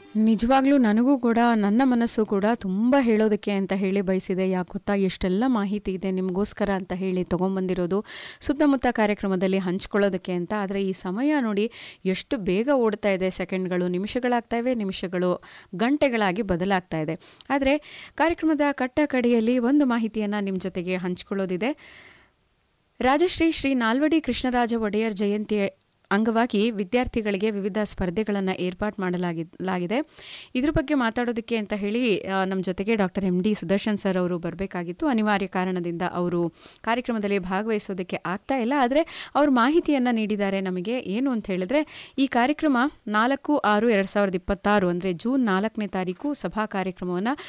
ನಿಜವಾಗ್ಲೂ ನನಗೂ ಕೂಡ ನನ್ನ ಮನಸ್ಸು ಕೂಡ ತುಂಬ ಹೇಳೋದಕ್ಕೆ ಅಂತ ಹೇಳಿ ಬಯಸಿದೆ ಯಾಕೆ ಗೊತ್ತಾ ಎಷ್ಟೆಲ್ಲ ಮಾಹಿತಿ ಇದೆ ನಿಮಗೋಸ್ಕರ ಅಂತ ಹೇಳಿ ತೊಗೊಂಬಂದಿರೋದು ಸುತ್ತಮುತ್ತ ಕಾರ್ಯಕ್ರಮದಲ್ಲಿ ಹಂಚ್ಕೊಳ್ಳೋದಕ್ಕೆ ಅಂತ ಆದರೆ ಈ ಸಮಯ ನೋಡಿ ಎಷ್ಟು ಬೇಗ ಓಡ್ತಾ ಇದೆ ಸೆಕೆಂಡ್ಗಳು ನಿಮಿಷಗಳಾಗ್ತಾ ಇವೆ ನಿಮಿಷಗಳು ಗಂಟೆಗಳಾಗಿ ಬದಲಾಗ್ತಾ ಇದೆ ಆದರೆ ಕಾರ್ಯಕ್ರಮದ ಕಟ್ಟ ಕಡೆಯಲ್ಲಿ ಒಂದು ಮಾಹಿತಿಯನ್ನು ನಿಮ್ಮ ಜೊತೆಗೆ ಹಂಚ್ಕೊಳ್ಳೋದಿದೆ ರಾಜಶ್ರೀ ಶ್ರೀ ನಾಲ್ವಡಿ ಕೃಷ್ಣರಾಜ ಒಡೆಯರ್ ಜಯಂತಿ ಅಂಗವಾಗಿ ವಿದ್ಯಾರ್ಥಿಗಳಿಗೆ ವಿವಿಧ ಸ್ಪರ್ಧೆಗಳನ್ನು ಏರ್ಪಾಡು ಮಾಡಲಾಗಿದೆ ಇದ್ರ ಬಗ್ಗೆ ಮಾತಾಡೋದಕ್ಕೆ ಅಂತ ಹೇಳಿ ನಮ್ಮ ಜೊತೆಗೆ doctor M D Sudarshan sir ಅವರು ಬರಬೇಕಾಗಿತ್ತು ಅನಿವಾರ್ಯ ಕಾರಣದಿಂದ ಅವರು ಕಾರ್ಯಕ್ರಮದಲ್ಲಿ ಭಾಗವಹಿಸೋದಕ್ಕೆ ಆಗ್ತಾ ಇಲ್ಲ ಆದರೆ ಅವರು ಮಾಹಿತಿಯನ್ನು ನೀಡಿದ್ದಾರೆ ನಮಗೆ ಏನು ಅಂತ ಹೇಳಿದ್ರೆ ಈ ಕಾರ್ಯಕ್ರಮ ನಾಲ್ಕು ಆರು ಎರಡು ಸಾವಿರದ ಇಪ್ಪತ್ತಾರು ಅಂದರೆ ಜೂನ್ ನಾಲ್ಕನೇ ತಾರೀಕು ಸಭಾ ಕಾರ್ಯಕ್ರಮವನ್ನು